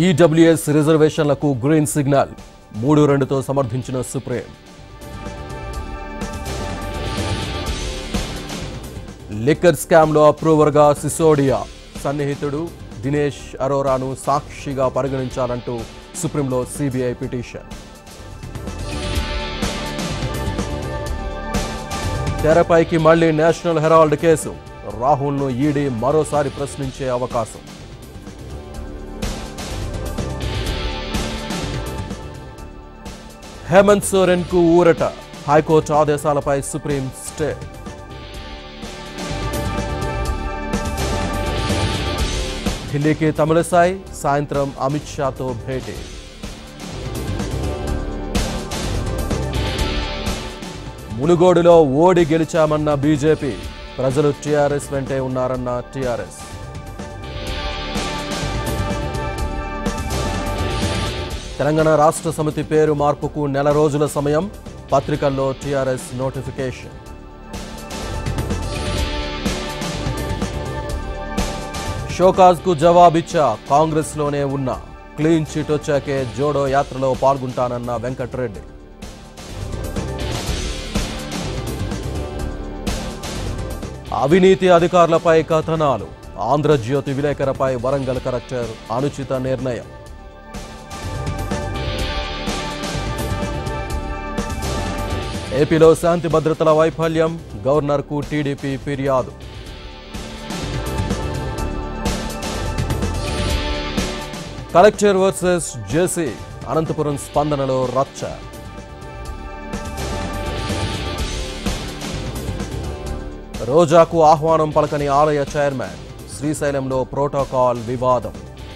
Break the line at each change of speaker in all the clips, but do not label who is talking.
EWS రిజర్వేషన్లకు green signal మూడు రెండుతో సమర్థించిన సుప్రీం లిక్కర్ స్కామ్లో అప్రూవర్గా సిసోడియా సన్నిహితుడు దినేష్ అరోరాను సాక్షిగా పరిగణించాలంటూ సుప్రీంలో సిబిఐ పిటిషన్ తెరపైకి మళ్లీ నేషనల్ హెరాల్డ్ కేసు రాహుల్ను ఈడీ మరోసారి ప్రశ్నించే అవకాశం హేమంత్ సోరెన్ కు ఊరట హైకోర్టు ఆదేశాలపై సుప్రీం స్టే ఢిల్లీకి తమిళసాయి సాయంత్రం అమిత్ షాతో భేటీ మునుగోడులో ఓడి గెలిచామన్న బీజేపీ ప్రజలు టీఆర్ఎస్ వెంటే ఉన్నారన్న టీఆర్ఎస్ తెలంగాణ రాష్ట్ర సమితి పేరు మార్పుకు నెల రోజుల సమయం పత్రికల్లో టీఆర్ఎస్ నోటిఫికేషన్ షోకాజ్కు జవాబిచ్చా కాంగ్రెస్లోనే ఉన్న క్లీన్ చిట్ వచ్చాకే జోడో యాత్రలో పాల్గొంటానన్న వెంకట్రెడ్డి అవినీతి అధికారులపై కథనాలు ఆంధ్రజ్యోతి విలేకరపై వరంగల్ కలెక్టర్ అనుచిత నిర్ణయం ఏపీలో శాంతి భద్రతల వైఫల్యం గవర్నర్కు టీడీపీ ఫిర్యాదు కలెక్టర్ వర్సెస్ జేసీ అనంతపురం స్పందనలో రచ్చ రోజాకు ఆహ్వానం పలకని ఆలయ చైర్మన్ శ్రీశైలంలో ప్రోటోకాల్ వివాదం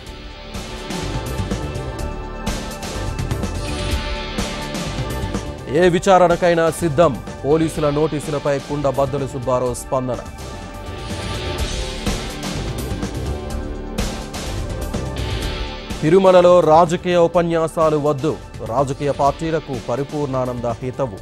ఏ విచారణకైనా సిద్ధం పోలీసుల నోటీసులపై కుండ బద్దలు సుబ్బారావు స్పందన తిరుమలలో రాజకీయ ఉపన్యాసాలు వద్దు రాజకీయ పార్టీలకు పరిపూర్ణానంద హితవు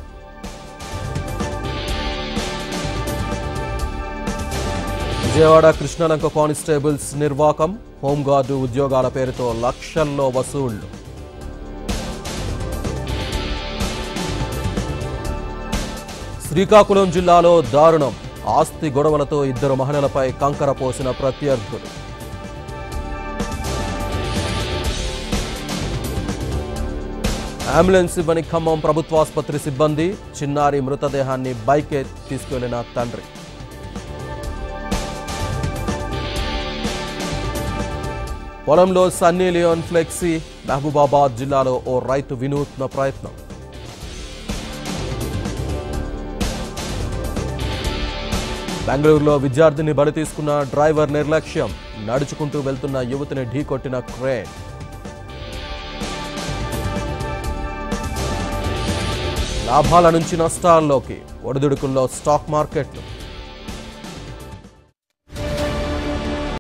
విజయవాడ కృష్ణలంక కానిస్టేబుల్స్ నిర్వాకం హోంగార్డు ఉద్యోగాల పేరుతో లక్షల్లో వసూళ్లు శ్రీకాకుళం జిల్లాలో దారుణం ఆస్తి గొడవలతో ఇద్దరు మహిళలపై కంకర పోసిన ప్రత్యర్థులు అంబులెన్స్ ఇవ్వని ఖమ్మం ప్రభుత్వాసుపత్రి సిబ్బంది చిన్నారి మృతదేహాన్ని బైకే తీసుకెళ్లిన తండ్రి పొలంలో సన్నీ లియోన్ ఫ్లెక్సీ మహబూబాబాద్ జిల్లాలో ఓ రైతు వినూత్న ప్రయత్నం బెంగళూరులో విద్యార్థిని బలి తీసుకున్న డ్రైవర్ నిర్లక్ష్యం నడుచుకుంటూ వెళ్తున్న యువతిని ఢీకొట్టిన క్రేన్ లాభాల నుంచి నష్టాల్లోకి ఒడిదుడుకుల్లో స్టాక్ మార్కెట్లు